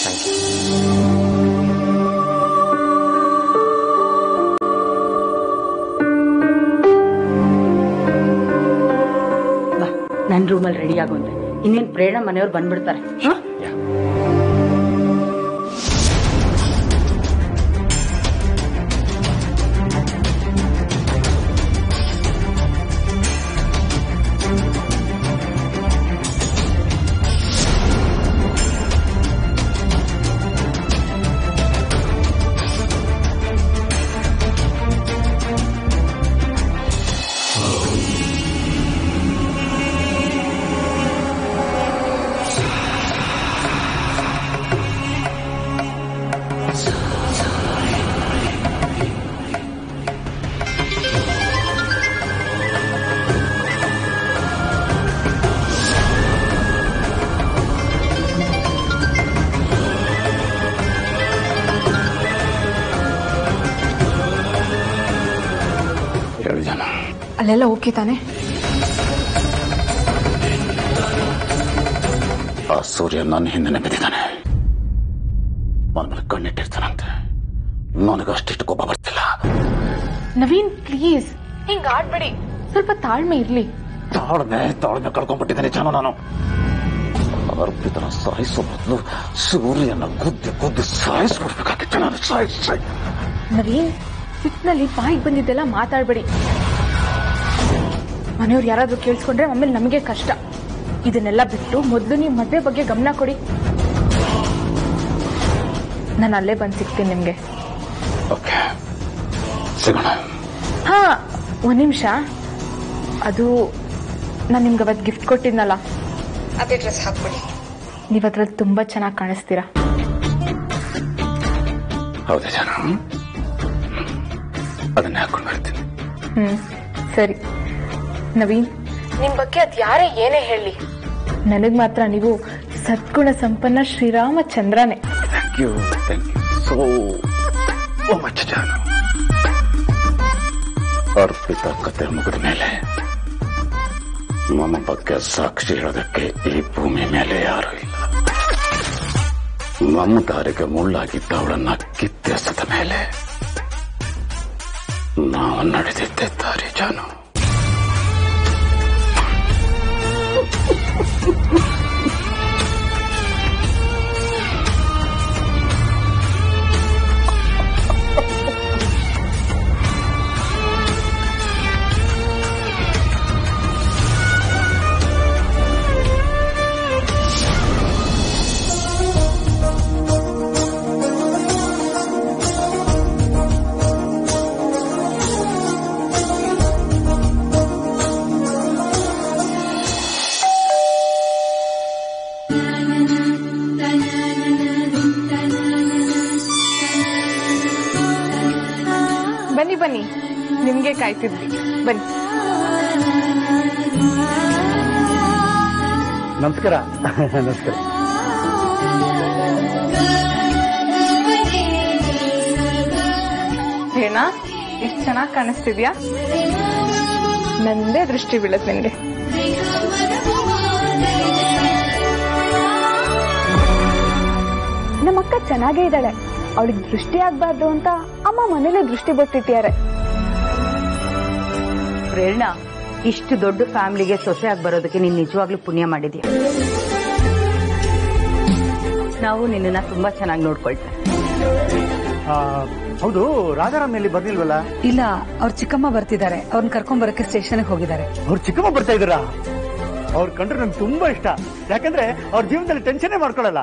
Thank you ಬಾ ನನ್ನ ರೂಮಲ್ಲಿ ರೆಡಿ ಆಗುವಂತೆ ಇನ್ನೇನು ಪ್ರೇರಣ ಮನೆಯವ್ರು ಬಂದ್ಬಿಡ್ತಾರೆ ಹಾ ಯಾ ಹೇಳು ಜನ ಅಲ್ಲೆಲ್ಲ ಓಕೆ ತಾನೆ ಆ ಸೂರ್ಯ ನನ್ನ ಹಿಂದೆ ಬಿದ್ದಿದ್ದಾನೆ ಅವನ ಮೇಲೆ ಕಣ್ಣಿಟ್ಟಿರ್ತಾನಂತೆ ನನಗೆ ಅಷ್ಟಿಷ್ಟು ಕೋಪ ಬರ್ತಿಲ್ಲ ನವೀನ್ ಪ್ಲೀಸ್ ಹಿಂಗ್ ಆಡ್ಬೇಡಿ ಸ್ವಲ್ಪ ತಾಳ್ಮೆ ಇರ್ಲಿ ತಾಳ್ಮೆ ತಾಳ್ಮೆ ಕಳ್ಕೊಂಡ್ಬಿಟ್ಟಿದ್ದೇನೆ ಜನ ನಾನು ಅರ್ಪಿತನ ಸಾಯಿಸೋ ಬದಲು ಸೂರ್ಯನ ಗುದ್ದಿ ಗುದ್ದಿ ಸಾಯಿಸ್ಬಿಡ್ಬೇಕಾಗಿತ್ತು ನಾನು ಸಾಯಿಸ್ ಸಾಯ್ ನವೀನ್ ಸಿಟ್ನಲ್ಲಿ ಬಾಯಿಗೆ ಬಂದಿದ್ದೆಲ್ಲ ಮಾತಾಡ್ಬೇಡಿ ಮನೆಯವ್ರು ಯಾರಾದ್ರೂ ಕೇಳಿಸ್ಕೊಂಡ್ರೆ ಆಮೇಲೆ ನಮಗೆ ಕಷ್ಟ ಇದನ್ನೆಲ್ಲ ಬಿಟ್ಟು ಮೊದಲು ನೀವು ಮದುವೆ ಬಗ್ಗೆ ಗಮನ ಕೊಡಿ ನಾನು ಅಲ್ಲೇ ಬಂದು ಸಿಗ್ತೀನಿ ನಿಮ್ಗೆ ಓಕೆ ಸಿಗೋಣ ಹಾ ಒಂದ್ ನಿಮಿಷ ಅದು ನಾನು ನಿಮ್ಗೆ ಅವತ್ತು ಗಿಫ್ಟ್ ಕೊಟ್ಟಿದ್ನಲ್ಲ ಅದೇ ಡ್ರೆಸ್ ಹಾಕ್ಬಿಡಿ ನೀವು ಅದ್ರಲ್ಲಿ ತುಂಬಾ ಚೆನ್ನಾಗಿ ಕಾಣಿಸ್ತೀರಾ ಹೌದಾ ಜನ ಅದನ್ನೇ ಹಾಕೊಂಡು ಬರ್ತೀನಿ ಹ್ಮ್ ಸರಿ ನವೀನ್ ನಿಮ್ ಬಗ್ಗೆ ಅದ್ ಯಾರೇ ಏನೇ ಹೇಳಿ ನನಗ್ ಮಾತ್ರ ನೀವು ಸದ್ಗುಣ ಸಂಪನ್ನ ಶ್ರೀರಾಮಚಂದ್ರನೇ thank you thank you so much Janu Arpita ಕತೆ ಮುಗಿದ ಮೇಲೆ ನಮ್ಮ ಬಗ್ಗೆ ಸಾಕ್ಷಿ ಹೇಳೋದಕ್ಕೆ ಈ ಭೂಮಿ ಮೇಲೆ ಯಾರೂ ಇಲ್ಲ ನಮ್ಮ ದಾರಿಗೆ ಮುಳ್ಳಾಗಿದ್ದ ಅವಳನ್ನ ಕಿತ್ತೆಸದ ಮೇಲೆ ನಾವು ನಡೆದಿದ್ದೆ ದಾರಿ ಜಾನು ಬನ್ನಿ ಬನ್ನಿ ನಿಮ್ಗೆ ಕಾಯ್ತಿದ್ವಿ ಬನ್ನಿ ನಮಸ್ಕಾರ ನಮಸ್ಕಾರ ಏನಾ ಎಷ್ಟು ಚೆನ್ನಾಗಿ ಕಾಣಿಸ್ತಿದ್ಯಾ ನಂದೇ ದೃಷ್ಟಿ ಬೀಳತ್ ನಿನ್ಗೆ ನಮ್ಮಕ್ಕ ಚೆನ್ನಾಗೇ ಇದ್ದಾಳೆ ಅವಳಿಗೆ ದೃಷ್ಟಿ ಆಗ್ಬಾರ್ದು ಅಂತ ಅಮ್ಮ ಮನೇಲೆ ದೃಷ್ಟಿ ಬೊಟ್ಟಿಟ್ಟಿದ್ದಾರೆ ಪ್ರೇರಣಾ ಇಷ್ಟು ದೊಡ್ಡ ಫ್ಯಾಮಿಲಿಗೆ ಸೊಸೆ ಆಗಿ ಬರೋದಕ್ಕೆ ನೀನ್ ನಿಜವಾಗ್ಲೂ ಪುಣ್ಯ ಮಾಡಿದ್ಯಾ ನಾವು ನಿನ್ನನ್ನ ತುಂಬಾ ಚೆನ್ನಾಗಿ ನೋಡ್ಕೊಳ್ತೇವೆ ಆ, ಹೌದು ರಾಜಾರಾಮ್ ಇಲ್ಲಿ ಬರ್ಲಿಲ್ವಲ್ಲ ಇಲ್ಲ ಅವ್ರ ಚಿಕ್ಕಮ್ಮ ಬರ್ತಿದ್ದಾರೆ ಅವ್ರನ್ನ ಕರ್ಕೊಂಡ್ ಬರಕ್ಕೆ ಸ್ಟೇಷನ್ಗೆ ಹೋಗಿದ್ದಾರೆ ಅವ್ರು ಚಿಕ್ಕಮ್ಮ ಬರ್ತಾ ಇದ್ದೀರಾ ಅವ್ರು ಕಂಡ್ರೆ ನಂಗೆ ತುಂಬಾ ಇಷ್ಟ ಯಾಕಂದ್ರೆ ಅವ್ರ ಜೀವನದಲ್ಲಿ ಟೆನ್ಷನ್ನೇ ಮಾಡ್ಕೊಳಲ್ಲ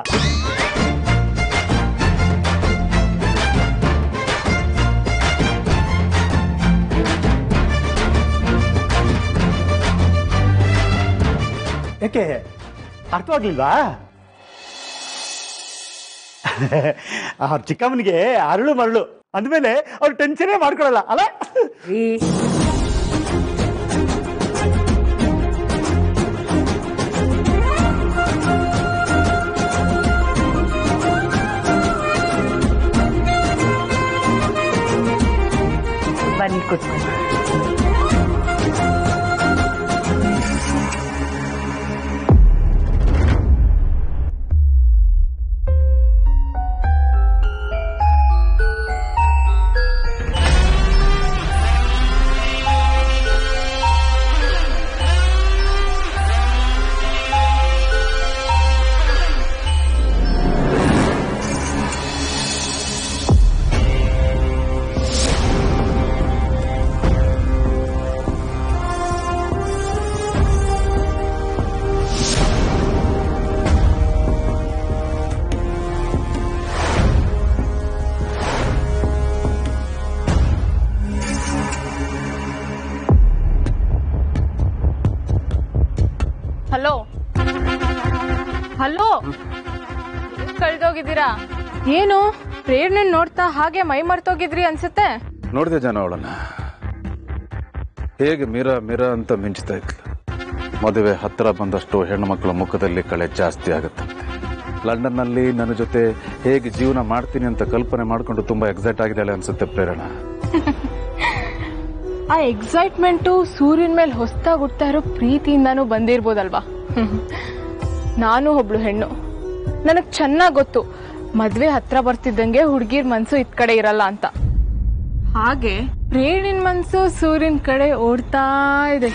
ಯಾಕೆ ಅರ್ಥವಾಗ್ಲಿಲ್ವಾ ಅವ್ರ ಚಿಕ್ಕಮ್ಮನಿಗೆ ಅರಳು ಮರಳು ಅಂದ್ಮೇಲೆ ಅವ್ರು ಟೆನ್ಷನ್ನೇ ಮಾಡ್ಕೊಳಲ್ಲ ಅಲ್ಲ ಬನ್ನಿ ಕೂತ್ಕೊಂಡು ಹಲೋ ಹಲೋ ಕಳ್ದೋಗಿದ್ದೀರಾ ಏನು ಪ್ರೇರಣೆ ನೋಡ್ತಾ ಹಾಗೆ ಮೈ ಮರ್ತೋಗಿದ್ರಿ ಅನ್ಸುತ್ತೆ ನೋಡಿದೆ ಜನ ಅವಳನ್ನ ಹೇಗೆ ಮಿರ ಮಿರ ಅಂತ ಮಿಂಚ್ತಾ ಇದ್ಲು ಮದುವೆ ಹತ್ತಿರ ಬಂದಷ್ಟು ಹೆಣ್ಣು ಮಕ್ಕಳ ಮುಖದಲ್ಲಿ ಕಳೆ ಜಾಸ್ತಿ ಆಗುತ್ತಂತೆ ಲಂಡನ್ನಲ್ಲಿ ನನ್ನ ಜೊತೆ ಹೇಗೆ ಜೀವನ ಮಾಡ್ತೀನಿ ಅಂತ ಕಲ್ಪನೆ ಮಾಡ್ಕೊಂಡು ತುಂಬಾ ಎಕ್ಸೈಟ್ ಆಗಿದ್ದಾಳೆ ಅನ್ಸುತ್ತೆ ಪ್ರೇರಣಾ ಆ ಎಕ್ಸೈಟ್ಮೆಂಟು ಸೂರ್ಯನ ಮೇಲೆ ಹೊಸ್ದಾಗಿ ಹುಡ್ತಾ ಇರೋ ಪ್ರೀತಿಯಿಂದಾನು ಬಂದಿರ್ಬೋದಲ್ವಾ ನಾನು ಒಬ್ಳು ಹೆಣ್ಣು ನನಗ್ ಚೆನ್ನಾಗ್ ಗೊತ್ತು ಮದ್ವೆ ಹತ್ರ ಬರ್ತಿದ್ದಂಗೆ ಹುಡ್ಗಿರ್ ಮನ್ಸು ಇತ್ ಕಡೆ ಇರಲ್ಲ ಅಂತ ಹಾಗೆ ಪ್ರೇಣಿನ ಮನ್ಸು ಸೂರ್ಯನ ಕಡೆ ಓಡ್ತಾ ಇದೆ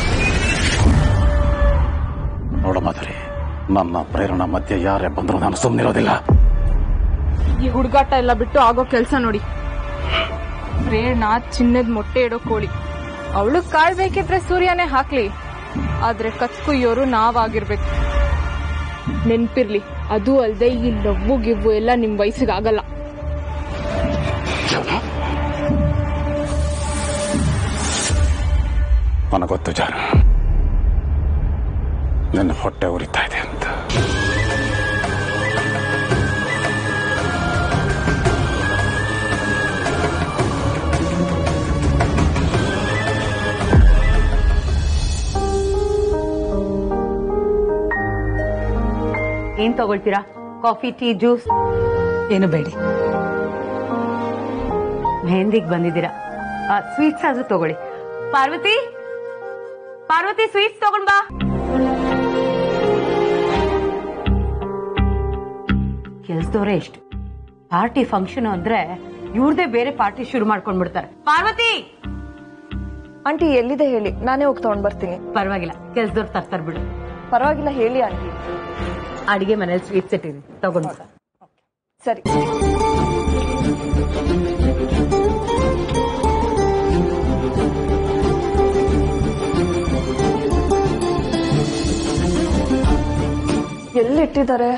ನೋಡ ಮಾಧುರಿ ನನ್ನ ಪ್ರೇರಣಾ ಮಧ್ಯೆ ಯಾರೇ ಬಂದರೂ ನಾನು ಸುಮ್ಮನಿರೋದಿಲ್ಲ ಈ ಹುಡುಗಾಟ ಎಲ್ಲ ಬಿಟ್ಟು ಆಗೋ ಕೆಲ್ಸ ನೋಡಿ ಪ್ರೇರಣಾ ಚಿನ್ನದ ಮೊಟ್ಟೆ ಇಡೋ ಕೋಳಿ ಅವಳು ಕಾಳ್ ಬೇಕಿದ್ರೆ ಸೂರ್ಯನೇ ಹಾಕ್ಲಿ ಆದ್ರೆ ಕತ್ಕುಯ್ಯೋರು ನಾವಾಗಿರ್ಬೇಕು ನೆನ್ಪಿರ್ಲಿ ಅದು ಅಲ್ದೆ ಈ ಲವ್ವು ಗಿವ್ವು ಎಲ್ಲ ನಿಮ್ ವಯಸ್ಸಿಗೆ ಆಗಲ್ಲ ನನಗೊತ್ತು ಜಾನ ನನ್ನ ಹೊಟ್ಟೆ ಉರಿತಾ ಇದೆ ಅಂತ ಏನ್ ತಗೊಳ್ತೀರಾ ಕಾಫಿ ಟೀ ಜ್ಯೂಸ್ ಏನು ಬೇಡಿ ಮೆಹಂದಿಗ್ ಬಂದಿದ್ದೀರಾ ಸ್ವೀಟ್ಸ್ ಆದ್ರೂ ತಗೊಳ್ಳಿ ಪಾರ್ವತಿ ಪಾರ್ವತಿ ಸ್ವೀಟ್ಸ್ ತಗೊಂಡ್ ಬಾ ಕೆಲ್ಸದವ್ರೆ ಎಷ್ಟು ಪಾರ್ಟಿ ಫಂಕ್ಷನ್ ಅಂದ್ರೆ ಇವ್ರದೇ ಬೇರೆ ಪಾರ್ಟಿ ಶುರು ಮಾಡ್ಕೊಂಡ್ ಬಿಡ್ತಾರೆ ಪಾರ್ವತಿ ಆಂಟಿ ಎಲ್ಲಿದೆ ಹೇಳಿ ನಾನೇ ಹೋಗಿ ತಗೊಂಡ್ ಬರ್ತೀನಿ ಪರವಾಗಿಲ್ಲ ಕೆಲ್ಸದವ್ರು ತರ್ತಾರ ಬಿಡು ಪರವಾಗಿಲ್ಲ ಹೇಳಿ ಆಂಟಿ ಅಡಿಗೆ ಮನೇಲಿ ಸ್ವೀಟ್ಸ್ ಇಟ್ಟಿರಿ ತಗೊಂಡ್ ಬಾ. ಸರಿ ಎಲ್ಲಿಟ್ಟಿದ್ದಾರೆ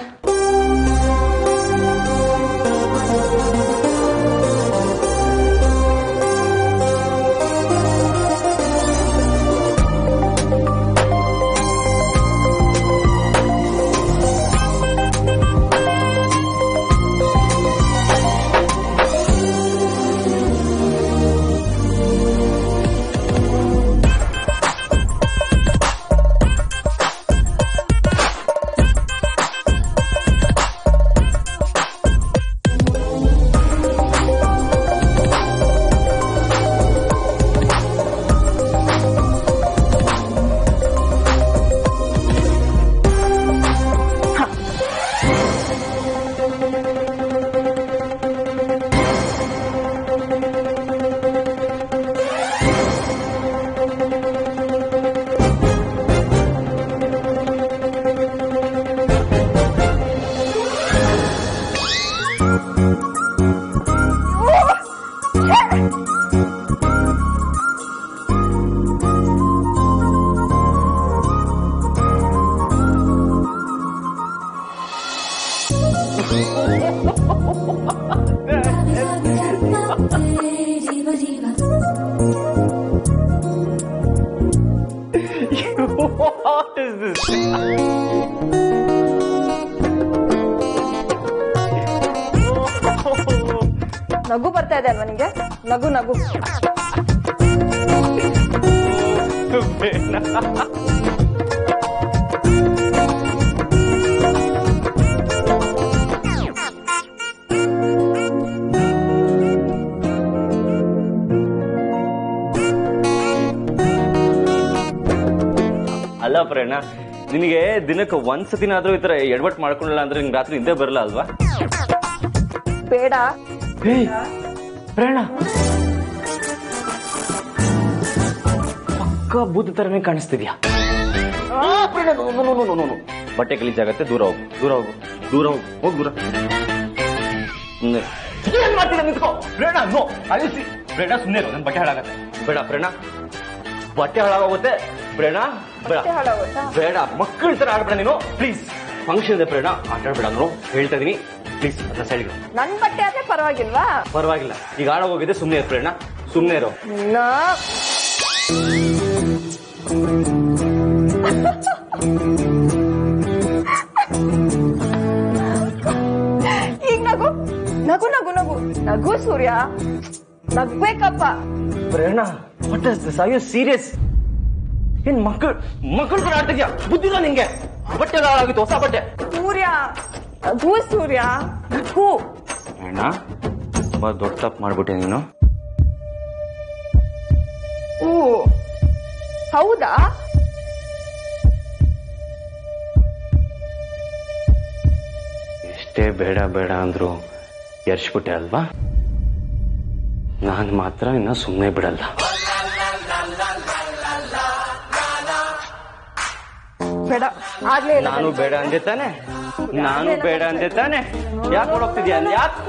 What is this? ನಗು ಬರ್ತಾ ಇದೆ ಅಲ್ವಾ ನಿಂಗೆ ನಗು ನಗು ಅಲ್ಲ ಪ್ರೇರಣ ನಿನಗೆ ದಿನಕ್ಕೆ ಒಂದ್ಸತಿನಾದ್ರೂ ಈ ತರ ಎಡವಟ್ ಮಾಡ್ಕೊಂಡಿಲ್ಲ ಅಂದ್ರೆ ನಿಂಗೆ ರಾತ್ರಿ ನಿದ್ದೆ ಬರಲ್ಲ ಅಲ್ವಾ ಬೇಡ ಪ್ರೇರಣ ಪಕ್ಕ ಬೂತ ತರನೇ ಕಾಣಿಸ್ತಿದ್ಯಾ ಬಟ್ಟೆ ಗಲೀಜಾಗತ್ತೆ ದೂರ ಹೋಗು ದೂರ ಹೋಗು ದೂರ ಹೋಗು ಹೋಗ್ ದೂರ ಸುಮ್ನೆ. ಏನ್ ಮಾಡ್ತಿದ್ದೆ ನಿಂತ್ಕೋ ಪ್ರೇರಣ ನೋ ಅಳಿಸಿ ಪ್ರೇರಣ ಸುಮ್ಮನೆ ನನ್ ಬಟ್ಟೆ ಹಾಳಾಗತ್ತೆ ಬೇಡ ಪ್ರೇರಣ ಬಟ್ಟೆ ಹಾಳಾಗೋಗುತ್ತೆ ಪ್ರೇರಣ ಬೇಡ ಬಟ್ಟೆ ಹಾಳಾಗುತ್ತಾ? ಬೇಡ ಮಕ್ಕಳ ತರ ಆಡ್ಬೇಡ ನೀನು ಪ್ಲೀಸ್ ಫಂಕ್ಷನ್ ಇದೆ ಪ್ರೇರಣ ಆಟ ಆಡ್ಬೇಡ ನಾನು ಹೇಳ್ತಾ ಇದೀನಿ ಪ್ಲೀಸ್ ಅದನ್ನ ಸೈಡ್ಗೆ ನನ್ ಬಟ್ಟೆ ಆದ್ರೆ ಪರವಾಗಿಲ್ವಾ ಪರವಾಗಿಲ್ಲ ಈಗ ಆಡೋಗೋಗಿದೆ ಸುಮ್ಮನೆ ಇರು ಪ್ರೇರಣ ಸುಮ್ಮನೆ ಇರೋ ನಾ ಈಗ ನಗು ನಗು ನಗು ನಗು ನಗು ಸೂರ್ಯ ನಗ್ಬೇಕಪ್ಪ Prerana what is this are you serious ಏನ್ ಮಕ್ಕಳು ಮಕ್ಕಳು ಕೂಡ ಆಡ್ತಿದ್ಯಾ ಬುದ್ಧಿ ಇಲ್ಲ ನಿಂಗೆ ಬಟ್ಟೆ ಎಲ್ಲ ಹಾಳಾಗಿತ್ತು ಹೊಸ ಬಟ್ಟೆ ಸೂರ್ಯ ನಗು ಸೂರ್ಯ ನಗು ಅಣ್ಣ ತುಂಬಾ ದೊಡ್ಡ ತಪ್ಪು ಮಾಡ್ಬಿಟ್ಟೆ ನೀನು ಓ ಹೌದಾ ಎಷ್ಟೇ ಬೇಡ ಬೇಡ ಅಂದ್ರು ಎರ್ಸ್ಬಿಟ್ಟೆ ಅಲ್ವಾ ನಾನು ಮಾತ್ರ ಇನ್ನ ಸುಮ್ಮನೆ ಬಿಡಲ್ಲ ಬೇಡ ಆಗ್ಲೇ ಇಲ್ಲ ನಾನು ಬೇಡ ಅಂದೆ ತಾನೆ ನಾನು ಬೇಡ ಅಂದೆ ತಾನೆ ಯಾಕೆ ಹೋಗ್ತಿದ್ಯಾ ಯಾಕೆ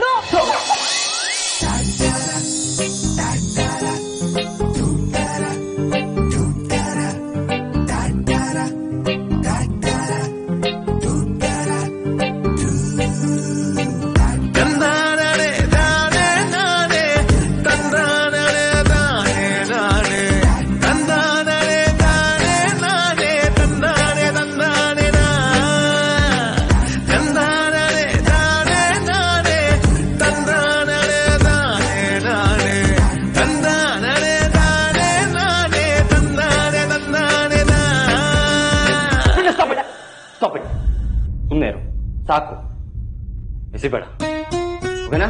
ಸ್ಟಾಪ್ ಇಟ್ ಸ್ಟಾಪ್ ಇಟ್ ಸುಮ್ಮನೆ ಇರು ಸಾಕು ಎಸಿಬೇಡ ಓಕೆನಾ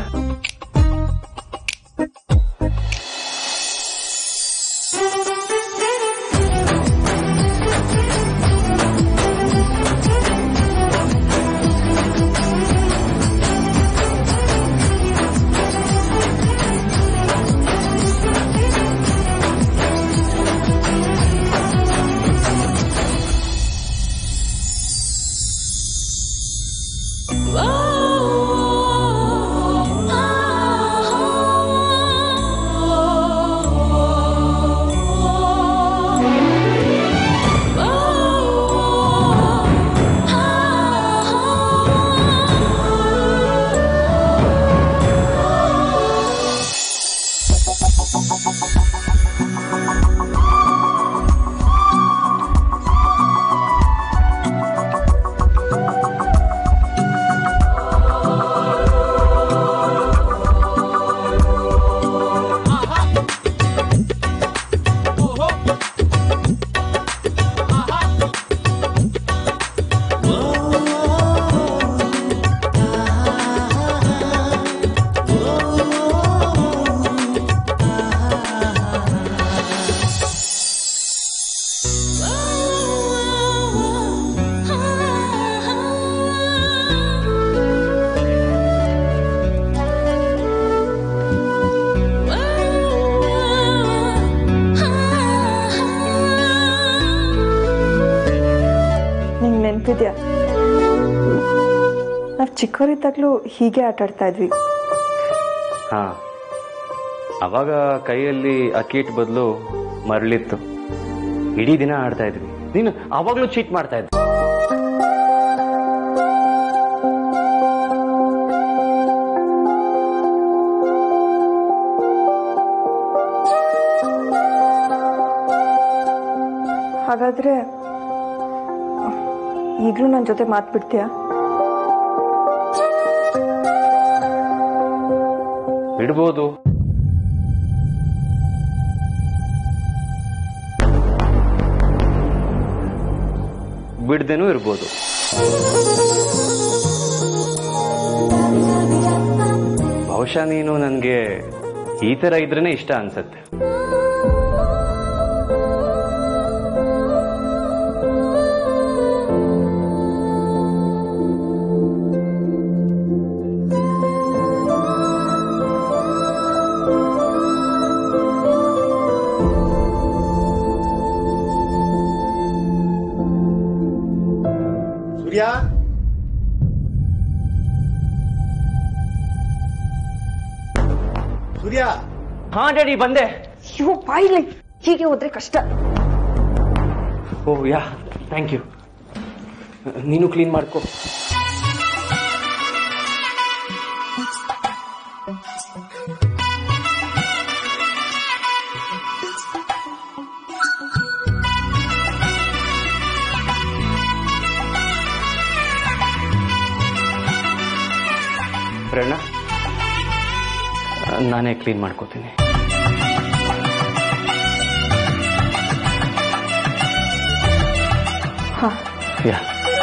ನಿಂಗೆ ನೆನಪಿದ್ಯಾ ನಾವು ಚಿಕ್ಕವರಿದ್ದಾಗಲೂ ಹೀಗೆ ಆಟ ಆಡ್ತಾ ಇದ್ವಿ ಹಾ ಅವಾಗ ಕೈಯಲ್ಲಿ ಅಕ್ಕೀಟ್ ಬದಲು ಮರಳಿತ್ತು ಇಡೀ ದಿನ ಆಡ್ತಾ ಇದ್ವಿ ನೀನು ಅವಾಗ್ಲೂ ಚೀಟ್ ಮಾಡ್ತಾ ಇದ್ದೆ ಹಾಗಾದ್ರೆ ಈಗಲೂ ನನ್ನ ಜೊತೆ ಮಾತು ಬಿಡ್ತೀಯಾ ಬಿಡ್ಬೋದು ಬಿಡ್ದೇನೂ ಇರ್ಬೋದು ಬಹುಶಃ ನೀನು ನನಗೆ ಈ ತರ ಇದ್ರೇನೆ ಇಷ್ಟ ಅನ್ಸತ್ತೆ ಸೂರ್ಯ ಸೂರ್ಯ ಹಾ ಡ್ಯಾಡಿ ಬಂದೆ ಅಯ್ಯೋ ಬಾಯಿಲಿ ಹೀಗೆ ಹೋದ್ರೆ ಕಷ್ಟ ಓ ಯಾ ಥ್ಯಾಂಕ್ ಯು ನೀನು ಕ್ಲೀನ್ ಮಾಡ್ಕೋ ಪ್ರೇರಣ ನಾನೇ ಕ್ಲೀನ್ ಮಾಡ್ಕೋತೀನಿ ಯಾ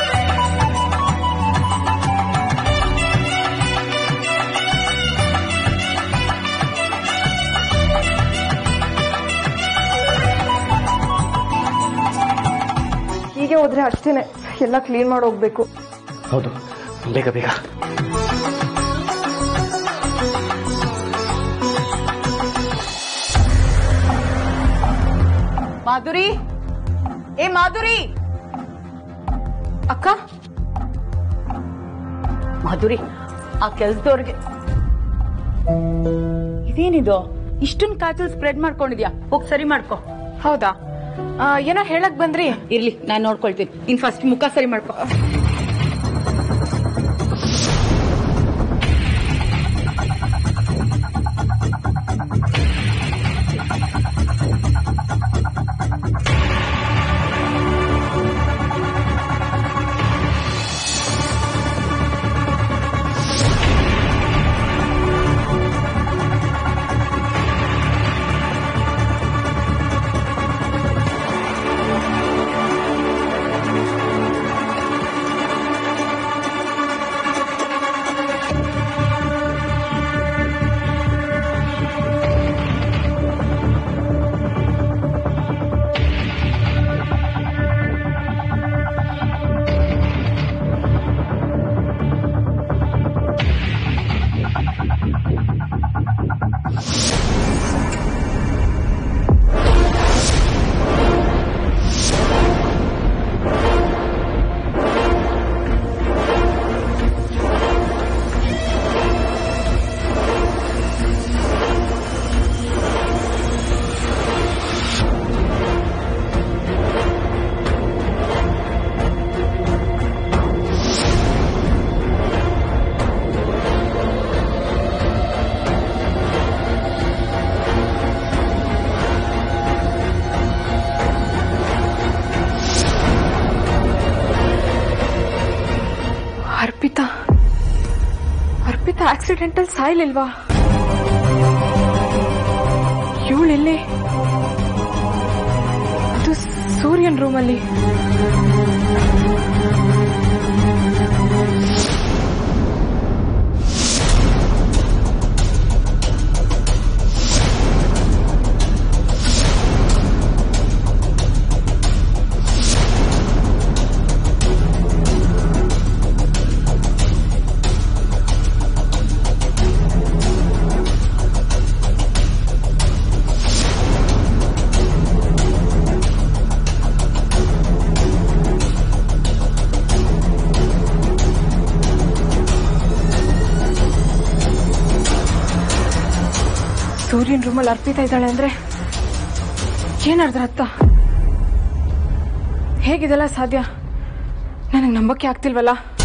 ಹೀಗೆ ಹೋದ್ರೆ ಅಷ್ಟೇನೆ ಎಲ್ಲ ಕ್ಲೀನ್ ಮಾಡಿ ಹೋಗ್ಬೇಕು ಹೌದು ಬೇಗ ಬೇಗ ಮಾಧುರಿ ಏ ಮಾಧುರಿ ಅಕ್ಕ ಮಾಧುರಿ ಆ ಕೆಲ್ಸದವ್ರಿಗೆ ಇದೇನಿದು ಇಷ್ಟೊಂದು ಕಾಚಲ್ ಸ್ಪ್ರೆಡ್ ಮಾಡ್ಕೊಂಡಿದ್ಯಾ ಹೋಗ್ ಸರಿ ಮಾಡ್ಕೊ ಹೌದಾ ಆ, ಏನೋ ಹೇಳಕ್ ಬಂದ್ರಿ ಇರ್ಲಿ ನಾನ್ ನೋಡ್ಕೊಳ್ತೀನಿ ಇನ್ ಫಸ್ಟ್ ಮುಖ ಸರಿ ಮಾಡ್ಕೊ ಅರ್ಪಿತಾ ಅರ್ಪಿತಾ ಆಕ್ಸಿಡೆಂಟಲ್ ಸಾಯ್ಲಿಲ್ವಾ ಇವಳೆಲ್ಲಿ ಅದು ಸೂರ್ಯನ್ ರೂಮಲ್ಲಿ ಸೂರ್ಯನ್ ರೂಮಲ್ಲಿ ಅರ್ಪಿತಾ ಇದ್ದಾಳೆ ಅಂದ್ರೆ ಏನರ್ಧ ಅರ್ಥ ಹೇಗಿದೆಲ್ಲ ಸಾಧ್ಯ ನನಗೆ ನಂಬಕ್ಕೆ ಆಗ್ತಿಲ್ವಲ್ಲ